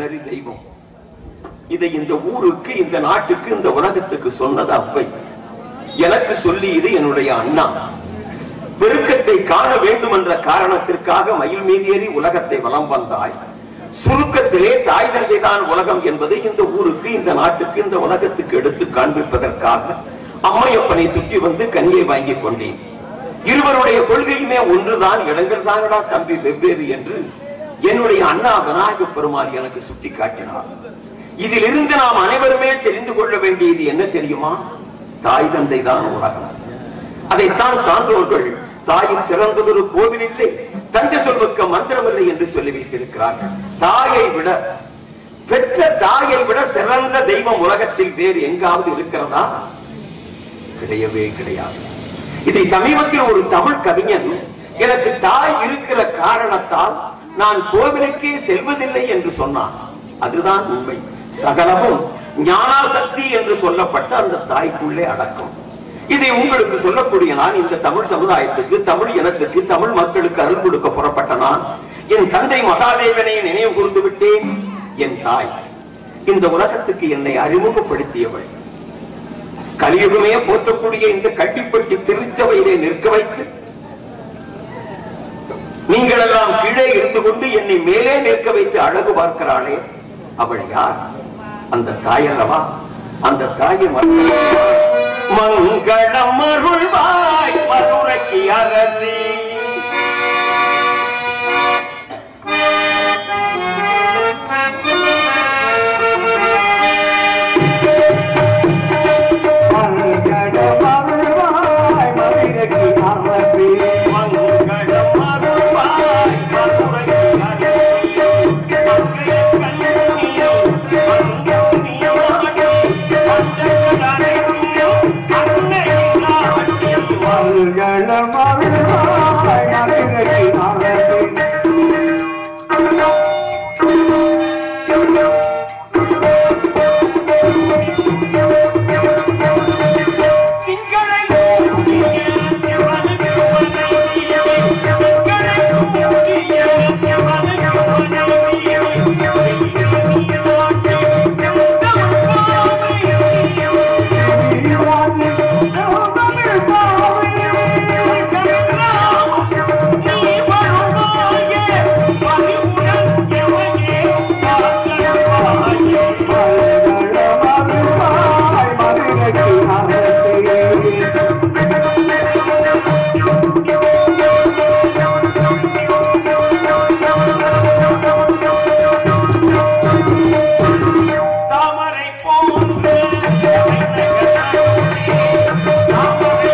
நெறி தெய்வம் இதை இந்த ஊருக்கு இந்த நாட்டுக்கு இந்த உலகத்துக்கு சொன்னது அவ்வை எனக்கு சொல்லி இது என்னுடைய அண்ணா பெருக்கத்தை காண வேண்டும் என்ற காரணத்திற்காக மயில் மீதேறி உலகத்தை வலம் வந்தாய் சுருக்கத்திலே தாய் தந்தை தான் உலகம் என்பதை இந்த ஊருக்கு இந்த நாட்டுக்கு இந்த உலகத்துக்கு எடுத்து காண்பிப்பதற்காக அம்மையப்பனை சுற்றி வந்து கனியை வாங்கி கொண்டேன் இருவருடைய கொள்கையுமே ஒன்றுதான் இடங்கள் தானடா தம்பி வெவ்வேறு என்று என்னுடைய அண்ணா விநாயக பெருமாள் எனக்கு சுட்டி காட்டினார் இதிலிருந்து நாம் அனைவருமே தெரிந்து கொள்ள வேண்டியது என்ன தெரியுமா தாய் தந்தை தான் உலகம் அதைத்தான் சான்றோர்கள் தாயின் சிறந்ததொரு கோவில் இல்லை தந்தை சொல்வக்க மந்திரம் இல்லை என்று சொல்லி வைத்திருக்கிறார்கள் தாயை விட பெற்ற தாயை விட சிறந்த தெய்வம் உலகத்தில் வேறு எங்காவது இருக்கிறதா கிடையவே கிடையாது இதை சமீபத்தில் ஒரு தமிழ் கவிஞன் எனக்கு தாய் இருக்கிற காரணத்தால் நான் கோவிலுக்கே செல்வதில்லை என்று சொன்னான் அதுதான் உண்மை சகலமும் ஞானாசக்தி என்று சொல்லப்பட்ட அந்த தாய்க்குள்ளே அடக்கம் இதை உங்களுக்கு சொல்லக்கூடிய நான் இந்த தமிழ் சமுதாயத்துக்கு தமிழ் இனத்துக்கு தமிழ் மக்களுக்கு அருள் கொடுக்க புறப்பட்ட நான் என் தந்தை மகாதேவனை நினைவு கூர்ந்து விட்டேன் என் தாய் இந்த உலகத்துக்கு என்னை அறிமுகப்படுத்தியவள் கலியுகமே போற்றக்கூடிய இந்த கள்ளிப்பட்டி திருச்சபையிலே நிற்க வைத்து நீங்கள் எல்லாம் கீழே இருந்து கொண்டு என்னை மேலே நிற்க வைத்து அழகு பார்க்கிறாளே அவள் யார் அந்த தாயல்லவா அந்த தாயை மங்களம் அருள்வாய் மதுரைக்கு அரசி மங்களம் அருள்வாய் மதுரைக்கு அரசி மங்கைய கண்ணியோ மங்கம் நீயாடி மஞ்சள் அன்னை நாட்டியம் திங்களை ஊதிய சிவனுக்கு மனைவியே திங்களை ஊதிய சிவனுக்கு மனைவியே நீயாட்டி செந்தமிழ் காவியே தாமரை போன்ற தாமரை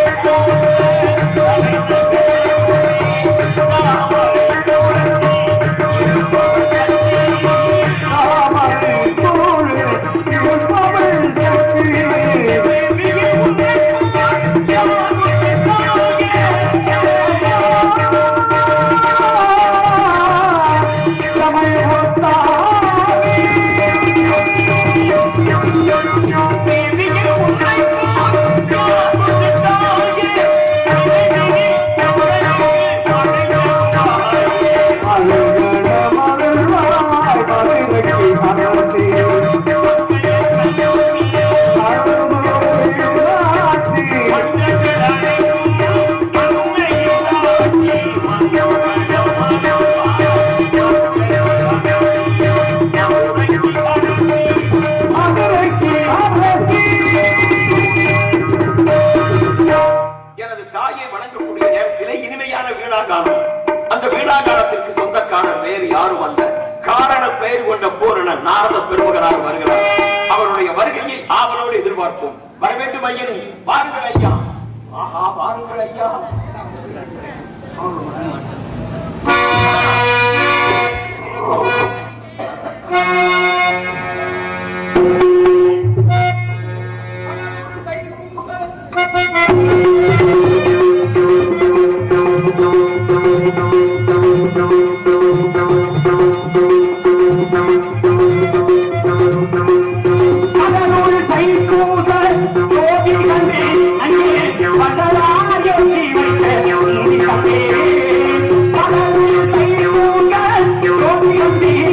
எனது தாயை வணங்கக்கூடிய நேரத்திலே இனிமையான வீணாகாலம் அந்த வீணாகாலத்திற்கு சொந்தக்காரர் வேறு யாரும் அல்ல காரண பெயர் கொண்ட பூரண நாரத பெருமகனார் வருகிறார் அவருடைய வருகையை ஆவலோடு எதிர்பார்ப்போம் வர வேண்டும் ஐயன் வாருங்கள் ஐயா ஆஹா வாருங்கள் ஐயா கடலூர் தைப்பூச கோபி கண்டே அங்கே வடலாய வைத்த முடி கண்டே கடலூர் தைப்பூச கோபி கண்டே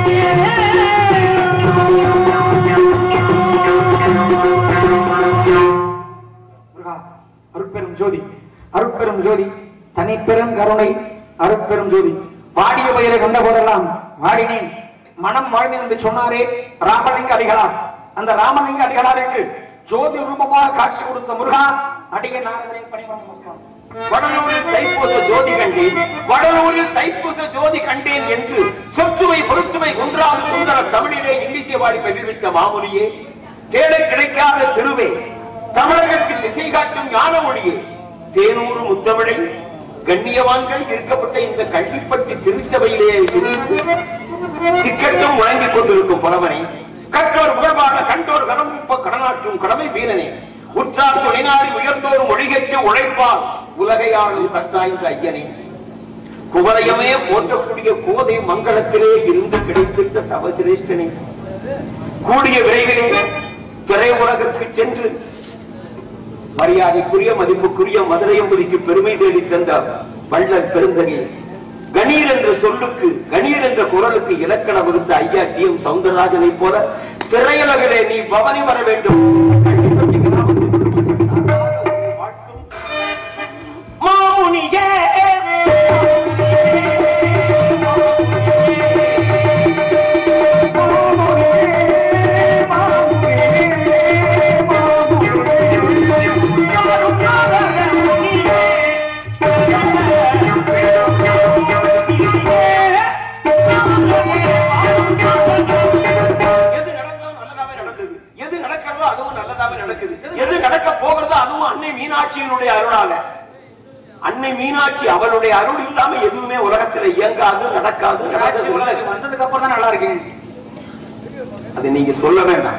முருகா, அருட்பெரும் ஜோதி அருட்பெரும் ஜோதி தனிப்பெரும் கருணை அருட்பெரும் ஜோதி வாடிய பயிரை கண்ட போதெல்லாம் வாடினேன் மனம் வாழ்ந்தேன் என்று சொன்னாரே ராமலிங்க அடிகளார் அந்த ராமலிங்க அடிகளாருக்கு ஜோதி ரூபமாக காட்சி கொடுத்த முருகா அடிய நாரதரின் பணிவன் நமஸ்காரம் வடலூரில் தைப்பூச ஜோதி கண்டேன் வடலூரில் தைப்பூச ஜோதி கண்டேன் என்று சொற்சுவை பொருட்சுவை குன்றாது சுந்தர தமிழிலே இங்கிலீசிய வாடி மகிழ்வித்த மாமுனியே தேட கிடைக்காத திருவே தமிழர்களுக்கு திசை காட்டும் ஞான மொழியே தேனூறு முத்தமிழை கண்ணியவான்கள் இருக்கப்பட்ட இந்த கள்ளிப்பட்டி திருச்சபையிலே இருந்து திக்கட்டும் வழங்கிக் கொண்டிருக்கும் புலவனை கற்றோர் புகழ்வான கண்டோர் கரம்புப்ப கடனாற்றும் கடமை வீரனே உற்றார் துணைநாடி உயர்ந்தோரும் ஒழிகெட்டு உழைப்பார் உலகையாளும் கற்றாய்ந்த ஐயனே குவலயமே போற்றக்கூடிய கோதை மங்களத்திலே இருந்து கிடைத்திட்ட தவசிரேஷ்டனே கூடிய விரைவிலே திரை உலகிற்கு சென்று மரியாதைக்குரிய மதிப்புக்குரிய மதுரையம்பதிக்கு பெருமை தேடி தந்த வள்ளல் பெருந்தகை கணீர் என்ற சொல்லுக்கு கணீர் என்ற குரலுக்கு இலக்கண விருத்த ஐயா டி எம் சவுந்தரராஜனை போல திரையுலகிலே நீ பவனி வர வேண்டும் கள்ளிப்பட்டி கிராமத்தில் விடுபட்ட சார்பாக உன்னை வாழ்த்தும் மாமுனியே எது நடந்ததோ நல்லதாவே நடந்தது எது நடக்கிறதோ அதுவும் நல்லதாவே நடக்குது எது நடக்க போகிறதோ அதுவும் அன்னை மீனாட்சியினுடைய அருளால அன்னை மீனாட்சி அவளுடைய அருள் இல்லாம எதுவுமே உலகத்துல இயங்காது நடக்காது ஆட்சி நடக்காது உலகுக்கு வந்ததுக்கு அப்புறம் தான் நல்லா இருக்கேன் அதை நீங்க சொல்ல வேண்டாம்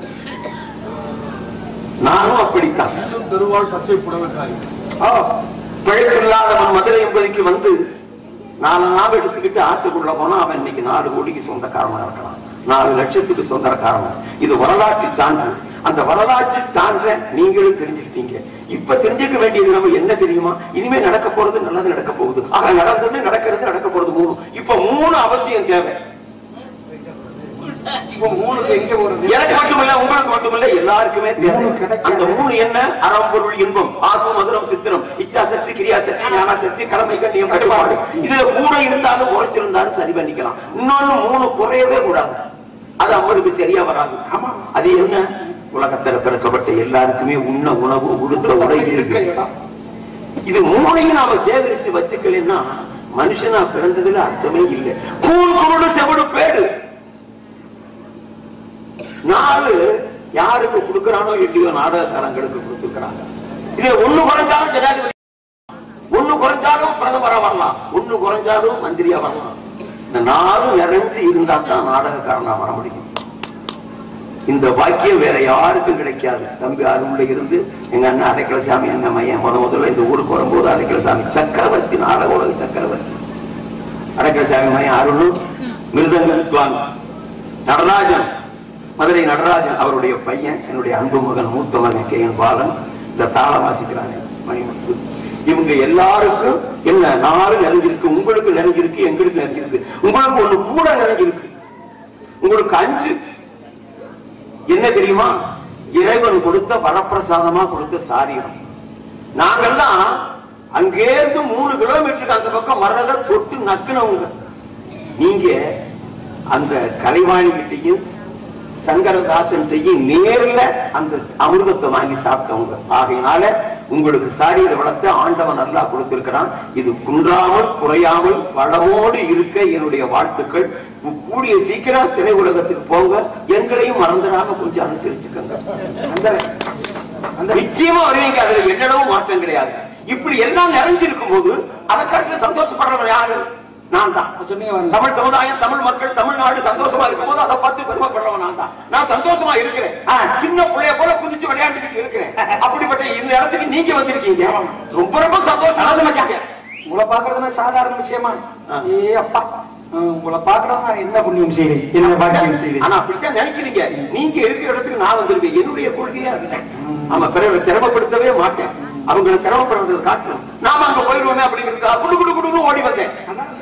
நானும் அப்படித்தான் பெருவாள் பச்சை புடவைக்காரி பிழைப்பில்லாதவன் மதுரை என்பதுக்கு வந்து நாலு நாள் எடுத்துக்கிட்டு ஆத்துக்குள்ள போனா அவன் இன்னைக்கு நாலு கோடிக்கு சொந்தக்காரனா இருக்கலாம் நாலு லட்சத்துக்கு சொந்தக்காரன் இது வரலாற்று சான்று அந்த வரலாற்று சான்றை நீங்களும் தெரிஞ்சுக்கிட்டீங்க இப்ப தெரிஞ்சுக்க வேண்டியது நம்ம என்ன தெரியுமா இனிமே நடக்க போறது நல்லது நடக்க போகுது ஆக நடந்தது நடக்கிறது நடக்க போறது மூணு இப்ப மூணு அவசியம் தேவை இப்போ மூணுக்கு எங்க போறது எனக்கு மட்டுமில்ல உங்களுக்கு மட்டுமில்ல எல்லாருக்குமே தேவை மூணு கிடைக்காது. அந்த மூணு என்ன அறம்பொருள் இன்பம் ஆசு மதுரம் சித்திரம் இச்சா சக்தி கிரியா சக்தி ஞான சக்தி கடமை கண்ணியம் கட்டுப்பாடு இதுல கூட இருந்தாலும் குறைச்சிருந்தாலும் சரி பண்ணிக்கலாம் இன்னொன்னு மூணு குறையவே கூடாது அது அம்மனுக்கு சரியா வராது ஆமா. அது என்ன உலகத்துல பிறக்கப்பட்ட எல்லாருக்குமே உண்ண உணவு உடுத்த உடை இருக்க இருக்கு இடம் இது மூணையும் நாம சேகரிச்சு வச்சுக்கலன்னா மனுஷனா பிறந்ததுல அர்த்தமே இல்லை கூழ் குருடு செவடு பேடு நாலு யாருக்கு கொடுக்கறானோ இல்லையோ நாடகக்காரங்களுக்கு கொடுத்துக்கிறாங்க இதுல ஒண்ணு குறைஞ்சாலும் ஜனாதிபதி ஒண்ணு குறைஞ்சாலும் பிரதமரா வரலாம் ஒண்ணு குறைஞ்சாலும் மந்திரியா வரலாம் இந்த நாலு நிறைஞ்சு இருந்தா தான் நாடகக்காரனா வர முடியும் இந்த பாக்கியம் வேற யாருக்கும் கிடைக்காது தம்பி அருள்ல இருந்து எங்க அண்ணன் அடைக்கலசாமி அண்ணன் மையன் முத முதல்ல இந்த ஊருக்கு வரும்போது அடைக்கலசாமி சக்கரவர்த்தி நாடக உலக சக்கரவர்த்தி அடைக்கலசாமி மையன் அருளும் மிருதங்க வித்வான் நடராஜன் மதுரை நடராஜன் அவருடைய பையன் என்னுடைய அன்பு மகன் மூத்த மகன் கே என் பாலன் இந்த தாளம் வாசிக்கிறாங்க மணிமுத்து இவங்க எல்லாருக்கும் என்ன நாலு நிறைஞ்சிருக்கு உங்களுக்கு நிறைஞ்சிருக்கு எங்களுக்கு நிறைஞ்சிருக்கு உங்களுக்கு ஒண்ணு கூட நிறைஞ்சிருக்கு உங்களுக்கு அஞ்சு என்ன தெரியுமா இறைவன் கொடுத்த வரப்பிரசாதமா கொடுத்த சாரியம் நாங்கெல்லாம் அங்கேருந்து மூணு கிலோமீட்டருக்கு அந்த பக்கம் வர்றத தொட்டு நக்குனவங்க நீங்க அந்த கலைவாணி கிட்டையும் சங்கரதாசன்ட்டையும் நேர்ல அந்த அமிர்தத்தை வாங்கி சாப்பிட்டவங்க ஆகையினால உங்களுக்கு சாரீர வளத்தை ஆண்டவன் நல்லா கொடுத்திருக்கிறான் இது குன்றாமல் குறையாமல் வளமோடு இருக்க என்னுடைய வாழ்த்துக்கள் கூ- கூடிய சீக்கிரம் திரை உலகத்துக்கு போங்க எங்களையும் மறந்துடாம கொஞ்சம் அனுசரிச்சுக்கோங்க அந்த அந்த நிச்சயமா வருவீங்க அதுல எல்லளவும் மாற்றம் கிடையாது இப்படி எல்லாம் நிறைஞ்சிருக்கும் போது அதை காட்டில சந்தோஷப்படுறவன் யாரு நான் தான் சொன்னீங்க வாருங்க. தமிழ் சமுதாயம் தமிழ் மக்கள் தமிழ்நாடு சந்தோஷமா இருக்கும் போது அதை பார்த்து பெருமைப்படுறவன் நான் தான் நான் சந்தோஷமா இருக்கிறேன் ஆ, சின்ன பிள்ளைய போல குதிச்சு விளையாண்டுக்கிட்டு இருக்கிறேன் அப்படிப்பட்ட இந்த இடத்துக்கு நீங்க வந்திருக்கீங்க ரொம்ப ரொம்ப சந்தோஷமா இருக்கீங்க உங்களை பாக்குறதுனா சாதாரண விஷயமா ஆ. ஏ அப்பா அஹ் உங்களை பாக்குறது நான் என்ன புண்ணியம் செய்தேன் என்ன பாக்கியம் செய்தேன் ஆனா அப்படித்தான் நினைக்கிறீங்க நீங்க இருக்கிற இடத்துக்கு நான் வந்திருக்கேன் என்னுடைய கொள்கையா அதுதான் ஆமா பிறரை சிரமப்படுத்தவே மாட்டேன் அவங்களை சிரமப்படுறதை காட்டணும் நாம அங்க போயிருவோமே அப்படிங்கிறதுக்காக குடு குடு குடுன்னு ஓடி வந்தேன் என்ன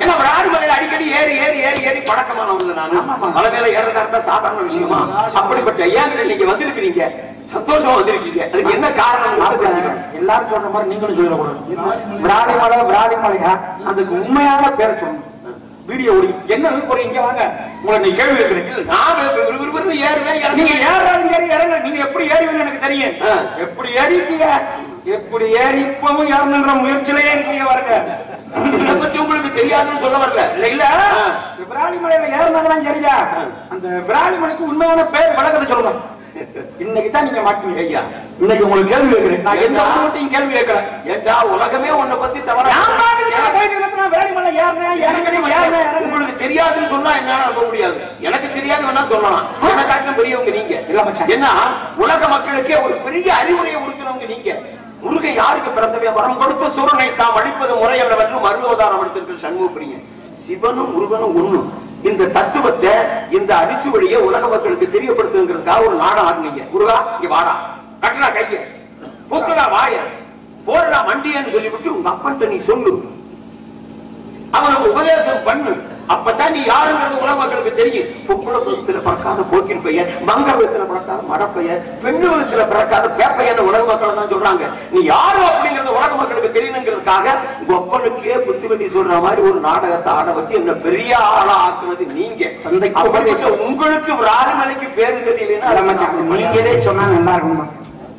ஏன்னா விராடி மலையில அடிக்கடி ஏறி ஏறி ஏறி ஏறி பழக்கமானவங்க நானு ஆமாமா. மலை மேல ஏறதா இருந்தா சாதாரண விஷயமா அப்படிப்பட்ட ஏன் நீங்க வந்திருக்கிறீங்க சந்தோஷமா வந்திருக்கீங்க அதுக்கு என்ன காரணம் மாப்பிள்ளை, எல்லாரும் சொல்ற மாதிரி நீங்களும் சொல்லிடக்கூடாது விராடி மலை விராடி மலையா அதுக்கு உண்மையான பேரை சொல்லணும் வீடியோ ஓடி என்ன போறீங்க இங்க வாங்க உங்களை நீ கேள்வி கேட்கிறேன் நான் விறுவிறுன்னு ஏறுவேன் நீங்க இறங்குவேன். ஏறாலும் சரி இறங்க நீங்க எப்படி ஏறுவீங்கன்னு எனக்கு தெரியும் ஆ. எப்படி ஏறிட்டீங்க எப்படி ஏறி இப்பவும் ஏறணுன்ற முயற்சியிலேயே இருக்கீங்க பாருங்க இதை பத்தி உங்களுக்கு தெரியாதுன்னு சொல்ல வரல இல்ல இல்ல விராலி மலையில ஏறினதெல்லாம் சரியா அந்த விராலி மலைக்கு உண்மையான பேர் விளக்கத்தை சொல்லுங்க இன்னைக்கு தான் நீங்க மாட்டீங்க ஐயா இன்னைக்கு உங்களுக்கு கேள்வி கேட்கிறேன் நான் எந்த ஏண்டா? ஊர்கிட்டையும் கேள்வி கேட்கல ஏண்டா உலகமே உன்னை பத்தி தவறா நான் பாட்டுக்கு நான் போயிட்டு இருக்கிறேன், நான் விராலி மலை ஏறினேன், இறங்கினேன், ஏறினேன், இறங்கினேன். உங்களுக்கு தெரியாதுன்னு சொன்னா என்னால நம்ப முடியாது எனக்கு தெரியாது வேணா சொல்லலாம் என்ன காட்டிலும் பெரியவங்க நீங்க இல்ல மச்சான். என்ன உலக மக்களுக்கே ஒரு பெரிய அறிவுரையை உறுத்தினவங்க நீங்க முருகன் யாருக்கு பிறந்தவே வரம் கொடுத்த சூரனை தாம் அழிப்பது முறையல்ல என்று மறு அவதாரம் எடுத்திருக்கிற சண்முகப்பிரியன் சிவனும் முருகனும் ஒண்ணு இந்த தத்துவத்தை இந்த அரிச்சுவடியை உலக மக்களுக்கு தெரியப்படுத்துங்கிறதுக்காக ஒரு நாடகம் ஆடுனீங்க முருகா இங்க வாடா கட்டுடா கைய பூத்துடா வாய போடுடா மண்டியன்னு சொல்லிவிட்டு உங்க அப்பன்ட்ட நீ சொல்லு அவனுக்கு உபதேசம் பண்ணு அப்பதான் நீ யாருங்கிறது உலக மக்களுக்கு தெரியும் பொக்குள விதத்துல பிறக்காத போக்கின் பெயர் மங்க விதத்துல பிறக்காத மடப்பெயர் பெண்ணு விதத்துல பிறக்காத பேப்பையன்னு உலக மக்கள் தான் சொல்றாங்க நீ யாரு அப்படிங்கறது உலக மக்களுக்கு தெரியணுங்கிறதுக்காக உங்க அப்பனுக்கே புத்திமதி சொல்ற மாதிரி ஒரு நாடகத்தை ஆட வச்சு என்ன பெரிய ஆளா ஆக்குனது நீங்க தந்தைக்கு அப்படிப்பட்ட உங்களுக்கு ஒரு ஆளுமலைக்கு பேரு இல்ல தெரியலன்னா மச்சான், நீங்களே சொன்னா நல்லா இருக்கும்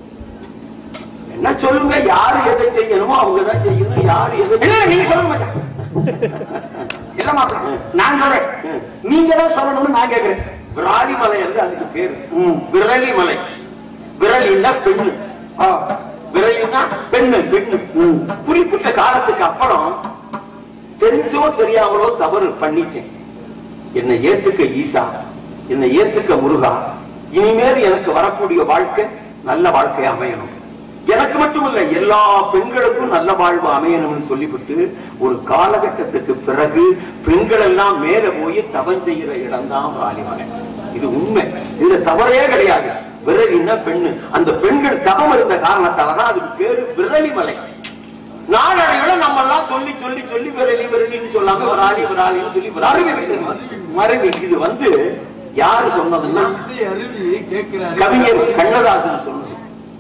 என்ன சொல்லுங்க யாரு எதை செய்யணுமோ அவங்க தான் செய்யணும் யாரு எதை இல்ல நீங்க சொல்லுங்க மச்சான் இல்ல மாப்பிள்ள நான் சொல்றேன் நீங்க தான் சொல்லணும்னு நான் கேக்குறேன் விராலி மலை அல்ல அதுக்கு பேரு ம். விரலி மலை விரலின்னா பெண்ணு ஆ, விரலின்னா பெண்ணு பெண்ணு குறிப்பிட்ட காலத்துக்கு அப்புறம் தெரிஞ்சோ தெரியாமலோ தவறு பண்ணிட்டேன் என்னை ஏத்துக்க ஈசா என்னை ஏத்துக்க முருகா இனிமேல் எனக்கு வரக்கூடிய வாழ்க்கை நல்ல வாழ்க்கை அமையணும் எனக்கு மட்டும் இல்ல எல்லா பெண்களுக்கும் நல்ல வாழ்வு அமையணும்னு சொல்லிவிட்டு ஒரு காலகட்டத்துக்கு பிறகு பெண்கள் எல்லாம் மேல போய் தவம் செய்யற இடம் தான் வாலிமலை இது உண்மை இதுல தவறே கிடையாது விரலின்னா பெண்ணு அந்த பெண்கள் தவம் இருந்த காரணத்தாலதான் அதுக்கு பேரு விரலி மலை நாளடைவுல நம்ம எல்லாம் சொல்லி சொல்லி சொல்லி விரலி விரலின்னு சொல்லாம விராலி விராலின்னு சொல்லி விராலி மருவி இது வந்து யாரு சொன்னதுன்னா இசை அருவி கேட்கிறாரு கவிஞர் கண்ணதாசன் சொன்னது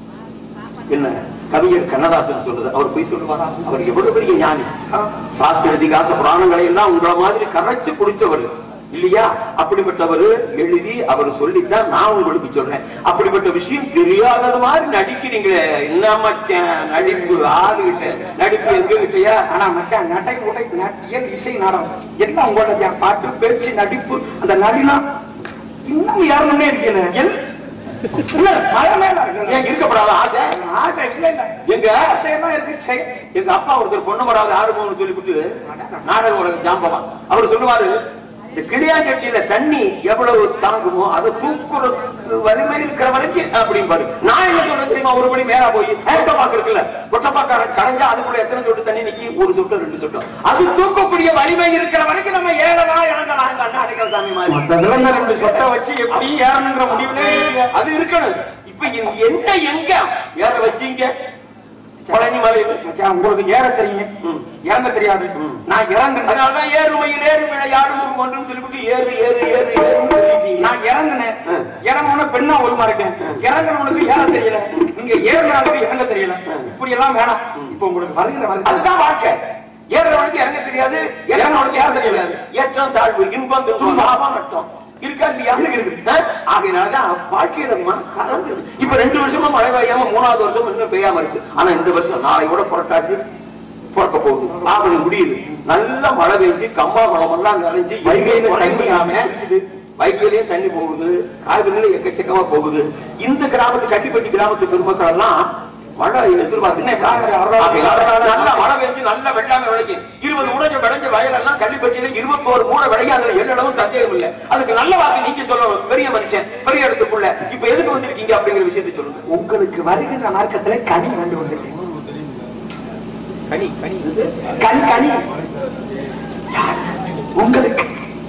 என்ன கவிஞர் கண்ணதாசன் சொன்னது அவர் போய் சொல்லுவாரா அவர் எவ்வளவு பெரிய ஞானி சாஸ்திர இதிகாச புராணங்களை எல்லாம் உங்களை மாதிரி கரைச்சு குடிச்சவர் இல்லையா அப்படிப்பட்டவர் எழுதி அவர் சொல்லித்தான் நான் உங்களுக்கு சொல்றேன் அப்படிப்பட்ட விஷயம் தெரியாதது மாதிரி நடிக்கிறீங்களே என்ன மச்சான் நடிப்பு ஆளுகிட்ட நடிப்பு எங்க கிட்டயா ஆனா மச்சான் நட்டை உடை நாட்டியல் இசை நாடகம் எல்லாம் உங்களோட பாட்டு பேச்சு நடிப்பு அந்த நடினா இன்னும் ஏறணும்னே இருக்கல எல்- இல்ல மலை மேல இருக்குல்ல. ஏன் இருக்கப்படாத ஆசை ஆசை இல்ல இல்ல எங்க ஆசையெல்லாம் இருக்கு செய். எங்க அப்பா ஒருத்தர் பொண்ணு வராது ஆறு போகணும்னு சொல்லிவிட்டு நாடக உலக ஜாம்பவா அவர் சொல்லுவாரு இந்த கிளியாஞ்சட்டியில தண்ணி எவ்வளவு தாங்குமோ அதை தூக்குறதுக்கு வலிமை இருக்கிற வரைக்கும் அப்படிம்பாரு நான் என்ன சொல்றேன் தெரியுமா ஒரு படி மேல போய் கொட்டப்பாக்கு இருக்குல்ல கொட்டப்பாக்க கடைஞ்சா அதுக்குள்ள எத்தனை சொட்டு தண்ணி நிக்கி ஒரு சொட்டு ரெண்டு சொட்டு அது தூக்கக்கூடிய வலிமை இருக்கிற வரைக்கும் நம்ம ஏறலாம் இறங்கலாம் எங்க அண்ணா அடைக்கல சாமி மாதிரி மொத்தத்துல இந்த ரெண்டு சொத்தை வச்சு எப்படி ஏறணுங்கிற முடிவுல இருக்கீங்க. அது இருக்கணும் இப்ப இது என்ன எங்க ஏற வச்சீங்க பழனி மலையில மச்சான் உங்களுக்கு ஏற தெரியும் ம். இறங்க தெரியாது நான் இறங்குனேன் அதனாலதான் ஏறுமையில் ஏறு விளையாடு முருகன் சொல்லிவிட்டு ஏறு ஏறு ஏறு ஏறுன்னு சொல்லிட்டீங்க நான் இறங்குனேன் ம். இறங்குன பெண்ணா ஒழுமா இருக்கேன் இறங்குனவனுக்கு ஏற தெரியல நீங்க ஏறினவனுக்கு இறங்க தெரியல இப்படி எல்லாம் வேணாம் இப்ப உங்களுக்கு வருகிற வருகிற அதுதான் வாழ்க்கை ஏறுறவனுக்கு இறங்க தெரியாது இறங்கினவனுக்கு ஏற தெரியாது ஏற்றம் தாழ்வு இன்பம் துன்பம் லாபம் நட்டம் இருக்கா இல்லையா இருக்கு, இருக்கு. ஆ? ஆகையினாலதான் வாழ்க்கையில மனம் கலந்து இப்ப ரெண்டு வருஷமா மழை பெய்யாம மூணாவது வருஷம் இன்னும் பெய்யாம இருக்கு ஆனா இந்த வருஷம் நாளையோட புரட்டாசி பிறக்க போகுது ஆவணி முடியுது நல்ல மழை பெஞ்சு கம்பா மலம் எல்லாம் நிறைஞ்சு வைகையில வைகையில தண்ணி தண்ணி ஆம வைகையிலயும் தண்ணி போகுது காவிரியில எக்கச்சக்கமா போகுது இந்த கிராமத்து கட்டிப்பட்டி கிராமத்து பெருமக்கள் எல்லாம் மழை எதிர்பார்த்து நல்ல மழை பெஞ்சு நல்ல வெள்ளாமை விளைக்கும் இருபது மூணு விளைஞ்ச வயலெல்லாம் கள்ளிப்பட்டியில இருபத்தோரு மூணு விளையும் அதுல எல்லளவும் சந்தேகம் இல்ல அதுக்கு நல்ல வாக்கு நீங்க சொல்லணும் பெரிய மனுஷன் பெரிய இடத்துக்குள்ள இப்ப எதுக்கு வந்திருக்கீங்க அப்படிங்கிற விஷயத்தை சொல்லுங்க உங்களுக்கு வருகின்ற மார்க்கத்துல கனி கண்டு வந்திருக்கேன் கனி கனி இது கனி கனி யார்? உங்களுக்கு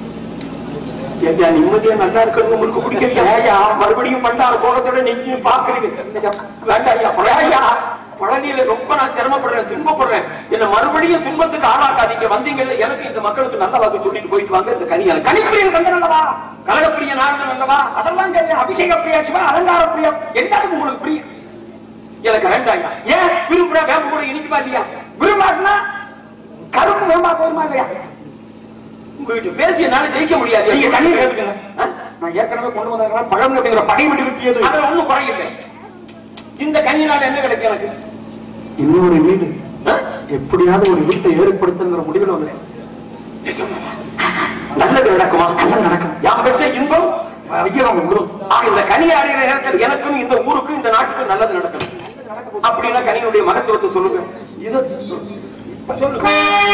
ஏய்யா, நிம்மதியா நல்லா இருக்கிறது உங்களுக்கு பிடிக்கலையா ஏய்யா, மறுபடியும் பண்டார கோலத்தோட நீங்க பாக்குறீங்க வேண்டாம் ஐயா, பழையா பழனியில ரொம்ப நான் சிரமப்படுறேன் துன்பப்படுறேன் என்ன மறுபடியும் துன்பத்துக்கு ஆளாக்காதீங்க வந்தீங்கல்ல எனக்கு இந்த மக்களுக்கு நல்ல வாக்கு சொல்லிட்டு போயிட்டு வாங்க இந்த கனி எனக்கு கனிப்பிரியன் கந்தன் அல்லவா கழகப்பிரிய நாரதன் அல்லவா அதெல்லாம் சரி அபிஷேக பிரியா சிவா அலங்கார பிரியா எல்லாருக்கும் உங்களுக்கு பிரியம் எனக்கு வேண்டாயா ஏன் விரும்புறா வேம்பு கூட இனிக்குமா இல்லையா விரும்பாட்டினா கரும்பு விரும்பா போருமா இல்லையா உங்ககிட்ட பேசி என்னால ஜெயிக்க முடியாது நீங்க தண்ணீர் எடுத்துக்கங்க ஆ? நான் ஏற்கனவே கொண்டு வந்ததுனால பழம் அப்படிங்கிற படை விட்டு விட்டியது அதுல ஒண்ணும் குறையில்லை இந்த கனியினால என்ன கிடைக்கும் எனக்கு இன்னொரு வீடு ஆ? எப்படியாவது ஒரு வீட்டை ஏற்படுத்துங்கிற முடிவில் வந்தேன் நிஜமாவா? நல்லது நடக்குமா நல்லது நடக்கும். யாம் பெற்ற இன்பம் ஐயரம் விடும் ஆக இந்த கனி அடைகிற நேரத்தில் எனக்கும் இந்த ஊருக்கும் இந்த நாட்டுக்கும் நல்லது நடக்கணும் அப்படின்னா கனியினுடைய மகத்துவத்தை சொல்லுங்க இது சொல்லுங்க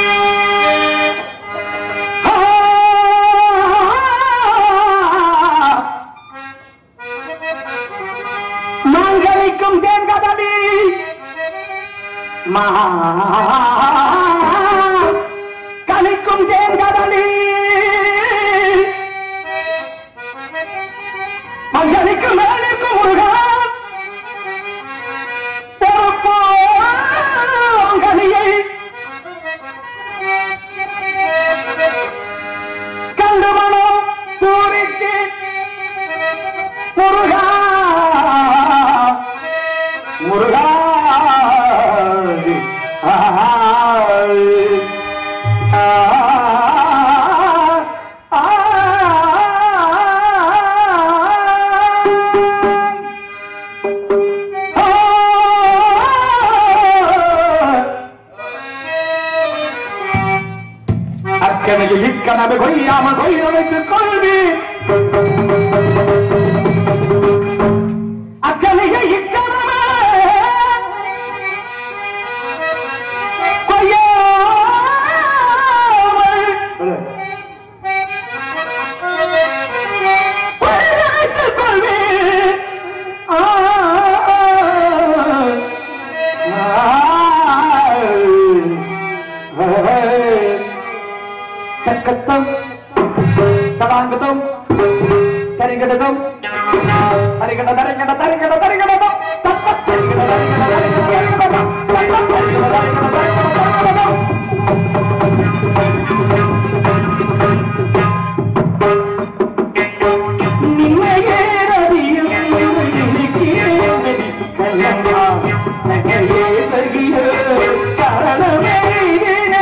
மாங்கலிக்கும் தேன்கதலி மா கலிக்கும் தேன்கதலி மஞ்சளிக்கும் மேலிக்கும் முருகன் பொறுப்போங்கனியை கண்டு மனோ பூரிக்கு முருகா முருகா ஆ, ஆ, ஆ, அக்கனையை இக்கனவை கொய்யாமல் கொய்யவைத்துக் கொள்வி அக்கனையை இக்கனவே கொய்யாமல் கொய்யவைத்துக் கொள்வி ஆ, ஆ, ஆ. தக்கத்தம் தடாங்கதம் தரிகடதம் தரிகட தரிகட தரிகட தரிகடதம் தத்த தரிகட தரிகட தரிகட தரிகடதம் தத்த தரிகட தரிகட தரிகட தரிகடதம் நின்னையே ரதியில் நினைக்கிறேன் கல்லம்மா நகையே சகிய சரணமே நீனே.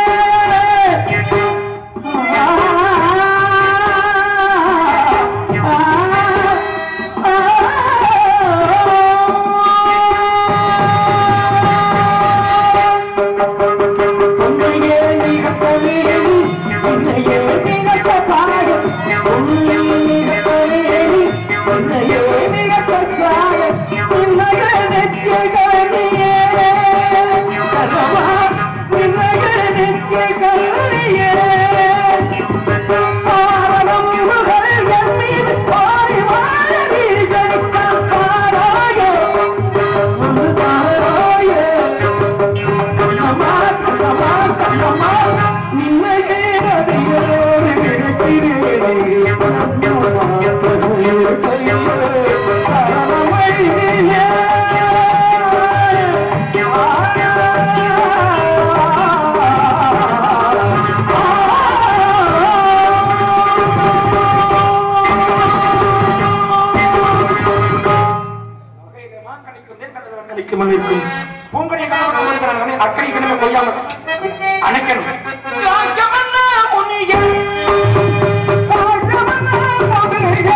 இருக்கும் பூங்கனி கணவன் அக்கறை கிணமை கொய்யாமல் அணைக்கணும் ராஜமன்னா முனியே, ராஜமன்னா முனியே.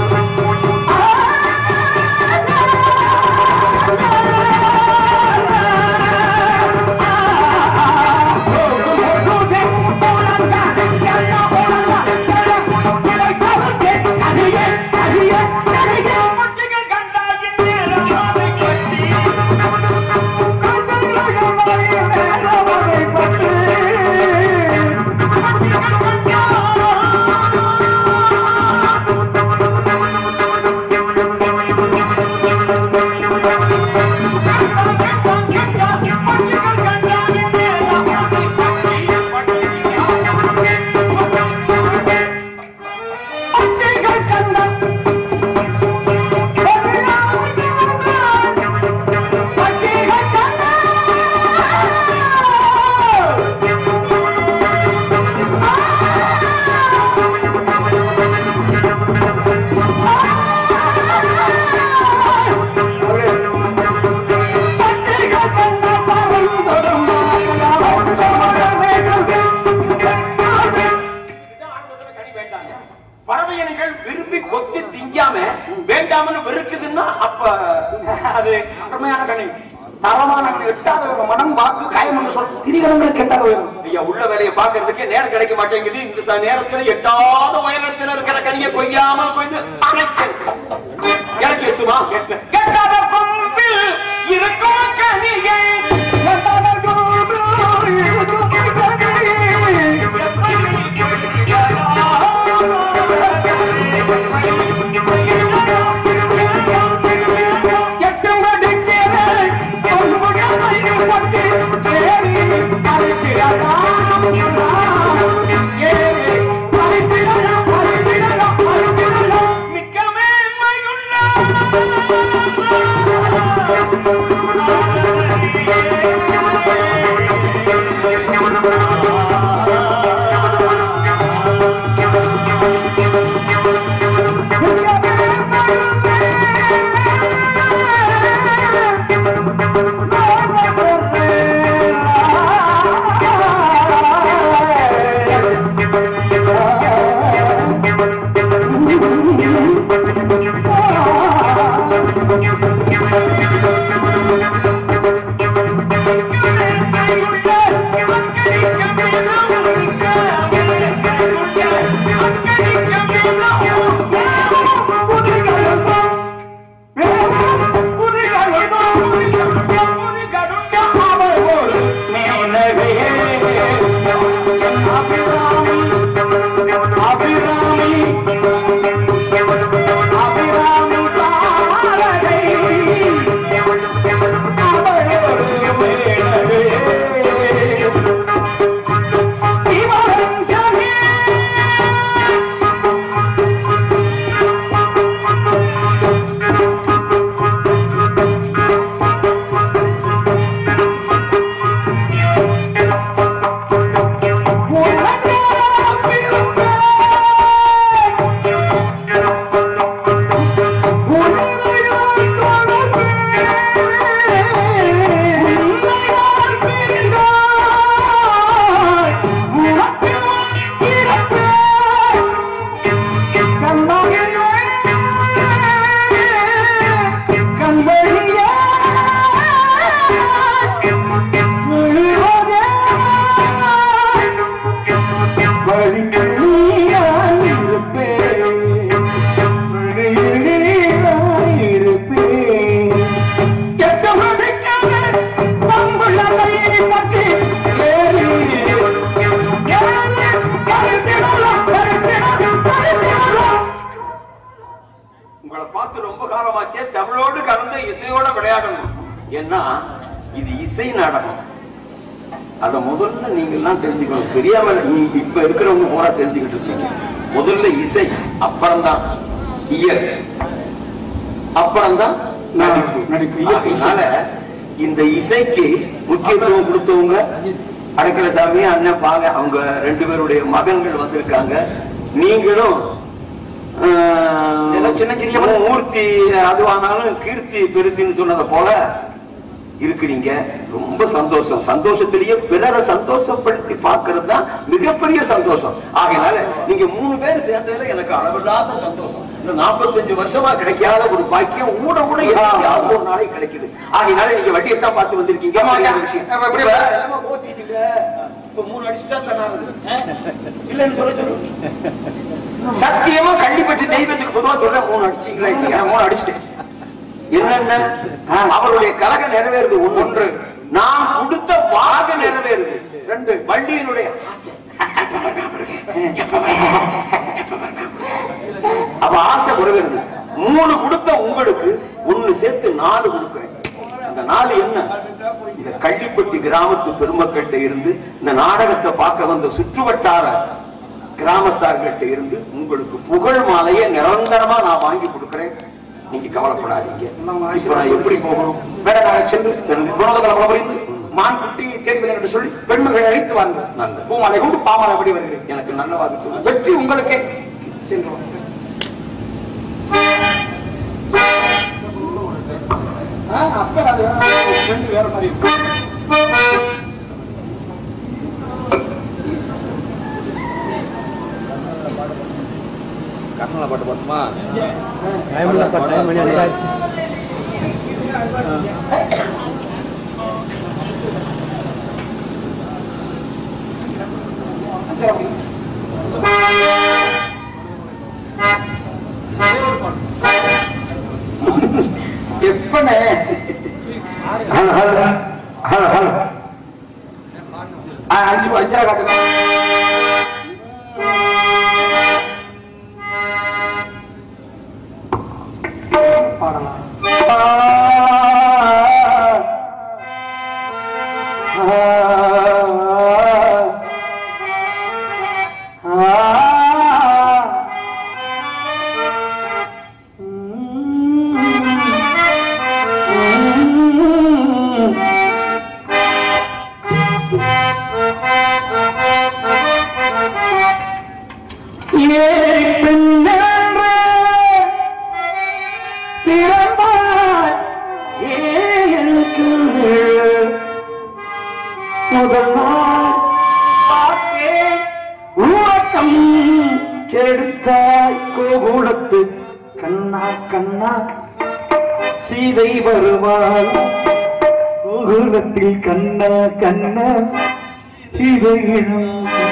ஆ அது அருமையான கணி தரமான கனி எட்டாத ஒரு மனம் வாக்கு காயம் என்று சொல்ல திரிகணங்களுக்கு எட்டாத உயரம் ஐயா உள்ள வேலையை பாக்குறதுக்கே நேரம் கிடைக்க மாட்டேங்குது இந்த ச- நேரத்துல எட்டாத உயரத்துல இருக்கிற கனியை கொய்யாமல் கொய்து அணைக்க எனக்கு எட்டுமா எட்டு எட்டாத கொம்பில் இருக்கும் கனியை எட்டாத கொம்பில் இருக்கும் மிக்க மேன்மையுள்ள உங்களை பார்த்து ரொம்ப காலமாச்சே தமிழோடு கலந்து இசையோட விளையாடணும் ஏன்னா இது இசை நாடகம் அத முதல்ல நீங்க எல்லாம் தெரிஞ்சுக்கணும் தெரியாம நீ- இப்ப இருக்கிறவங்க பூரா தெரிஞ்சுக்கிட்டு இருக்கீங்க முதல்ல இசை அப்புறம்தான் இயல் அப்புறம்தான் நடிப்பு நடிப்பு, இயற்கை இசை. அதனால இந்த இசைக்கு முக்கியத்துவம் கொடுத்தவங்க அடைக்கல சாமி அண்ணன் பாக அவங்க ரெண்டு பேருடைய மகன்கள் வந்திருக்காங்க நீங்களும் ஆஹ், இதெல்லாம் சின்ன சின்ன மூ- மூர்த்தி அதுவானாலும் கீர்த்தி பெருசுன்னு சொன்னதை போல இருக்கிறீங்க ரொம்ப சந்தோஷம் சந்தோஷத்திலேயே பிறரை சந்தோஷப்படுத்தி பார்க்கிறது தான் மிகப்பெரிய சந்தோஷம் ஆகையினால நீங்க மூணு பேர் சேர்ந்ததுல எனக்கு அளவில்லாத சந்தோஷம் இந்த 45 வருஷமா கிடைக்காத ஒரு பாக்கியம் ஊட ஊட என்னைக்காவது ஒரு நாளைக்கு கிடைக்குது ஆகையினால நீங்க வட்டியத்தான் பார்த்து வந்திருக்கீங்க ஆமா, சரியான ஆமா. விஷயம் அப்ப எப்படி இப்ப வர? என்னமோ கோச்சிக்கிட்டீங்க. இப்ப மூணு அடிச்சுட்டா தன்னாருது இல்லன்னு சொல்ல சொல்லு சத்தியமா கள்ளிப்பட்டு தெய்வத்துக்கு பொதுவா சொல்றேன் மூணு அடிச்சீங்களா இல்லையா மூணு அடிச்சிட்டேன் என்னென்ன அவருடைய கலக நிறைவேறுது ஒண்ணு ஒன்று நான் கொடுத்த வாக நிறைவேறுது ரெண்டு வள்ளியினுடைய ஆசை அப்ப ஆசை நிறைவேறுது மூணு கொடுத்த உங்களுக்கு ஒண்ணு சேர்த்து நாலு கொடுக்கிறேன் அந்த நாலு என்ன இந்த கள்ளிப்பட்டி கிராமத்து பெருமக்கள்கிட்ட இருந்து இந்த நாடகத்தை பார்க்க வந்த சுற்றுவட்டார கிராமத்தார்கிட்ட இருந்து உங்களுக்கு புகழ் மாலையை நிரந்தரமா நான் வாங்கி கொடுக்கிறேன் நீங்க கவலைப்படாதீங்க இப்ப நான் எப்படி போகணும் வேற நாள் சென்று சென்று. குணோதகல புரிந்து மான் குட்டி தேடி என்று சொல்லி பெண்மகளை அழைத்து வாங்க நல்லது. பூமாலை கொண்டு பாமாலை அப்படி வருகிறேன் எனக்கு நல்ல வாக்கு சொல்லுங்க வெற்றி உங்களுக்கே சென்று வாங்க. ஆ, அப்ப அது ரெண்டு வேற மாதிரி இருக்கு. கர்மலா பாட்டு பாட்டுமா டைம் இல்லை டைம் மணி ஆச்சு எப்பனே ஹலோ ஹலோ ஹலோ ஹலோ ஆ, அஞ்சு அஞ்சரை காட்டுங்க பாடலாம் ஏறி பெண்ணென்ற திறந்தாய் ஏ எனக்கு நிழல். முதல் நாள் பார்த்தேன் உறக்கம் கெடுத்தாய் கோகுலத்து கண்ணா கண்ணா சீதை வருவாள் கோகுலத்தில் கண்ணா கண்ணா சீதையிடும்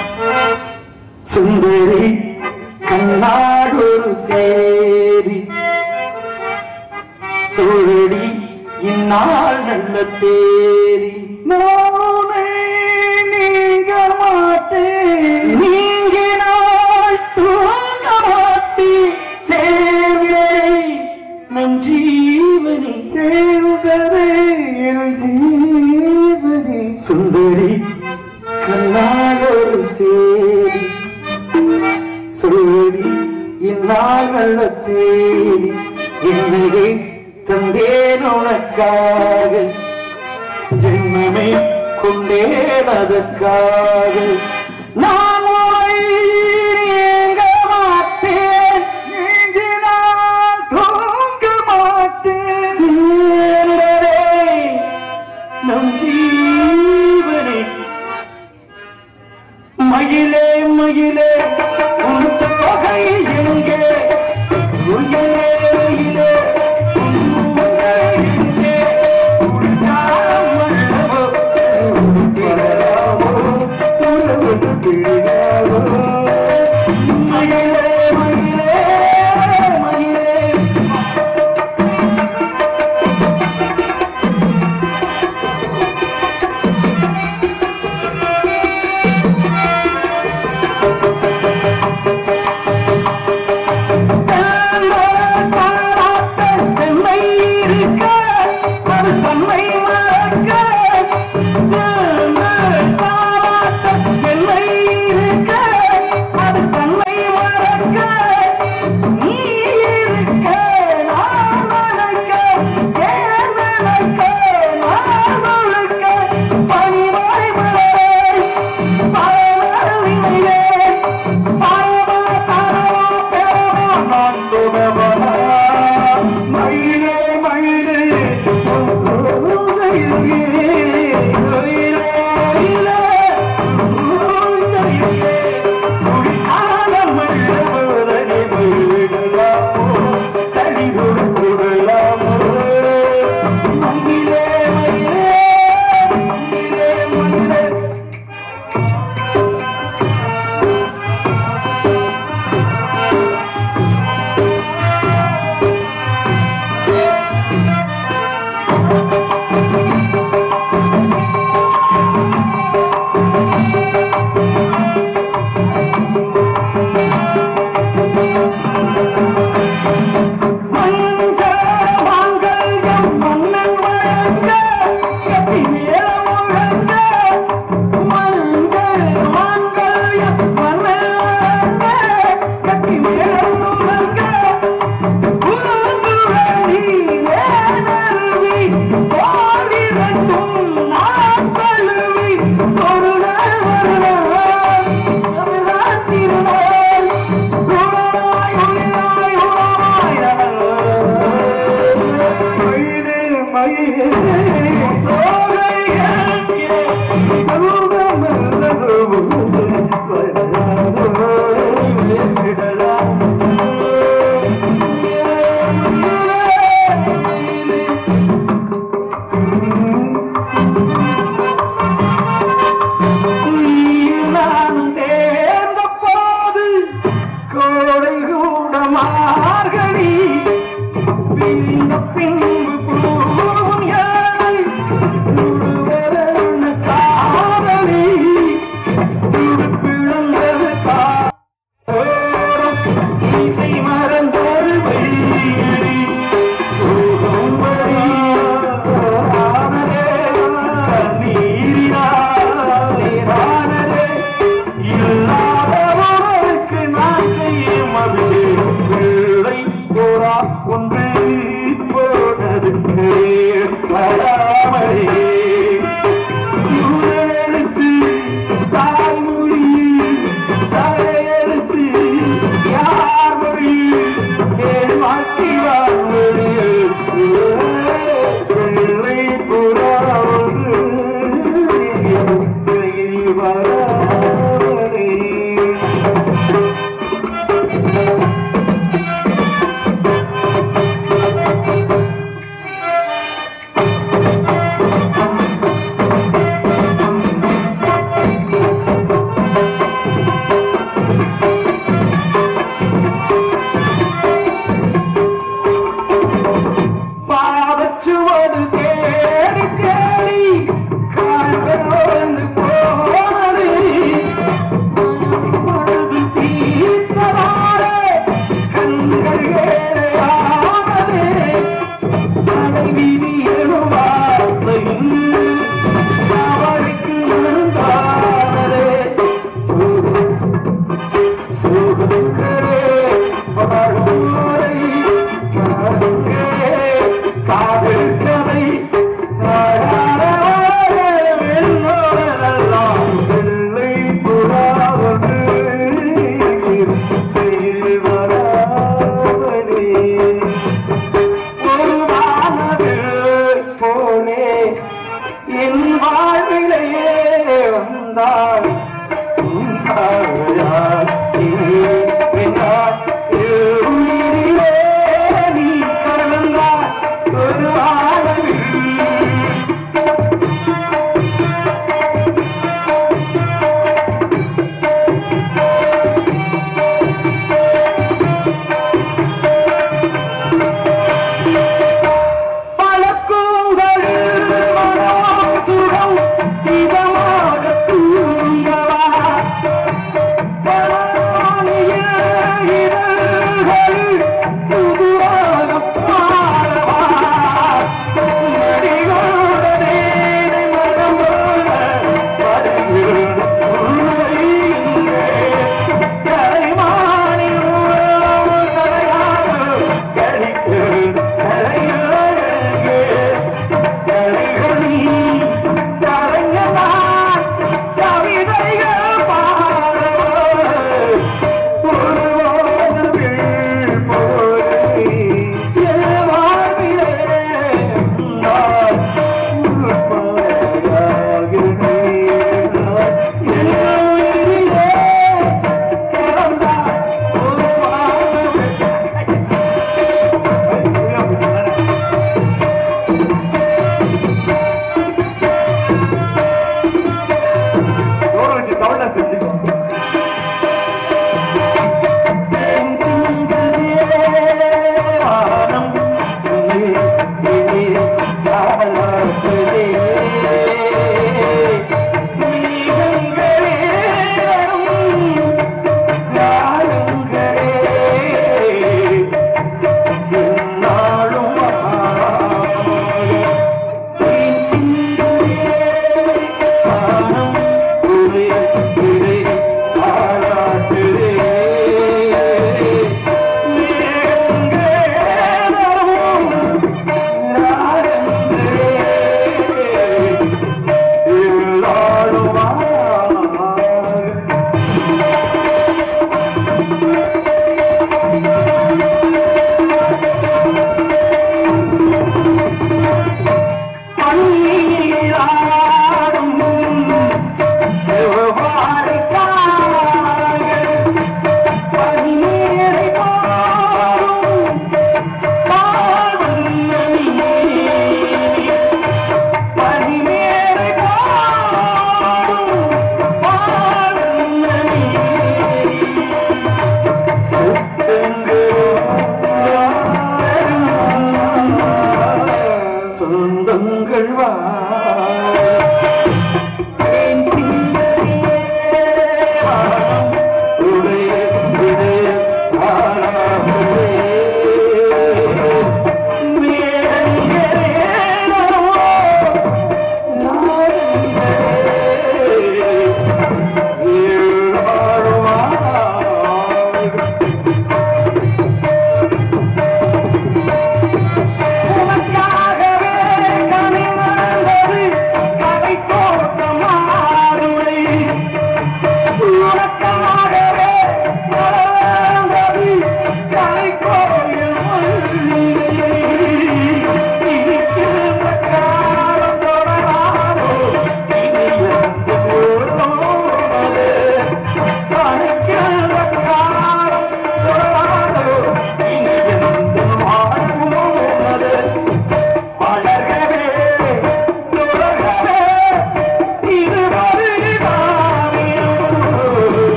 சுந்தரி கண்ணாடொரு சேரி சோழடி இந்நாள் நல்ல தேரி நானே நீங்க மாட்டேன் நீங்கினால் தூங்க மாட்டேன் சேர்வதை நம் ஜீவனை சேர்வதே என் ஜீவனே சுந்தரி கண்ணாடொரு சேரி சொல்லி இந்நாள் நல்ல தேதி என்னை தந்தேன் உனக்காக ஜென்மமே கொண்டேன் அதற்காக நான் உன்னை ஏங்க மாட்டேன் நீங்கினால் தூங்க மாட்டேன் சேர்ந்ததே நம் ஜீவனை மகிழே மகிழே உன் தொகை எங்கே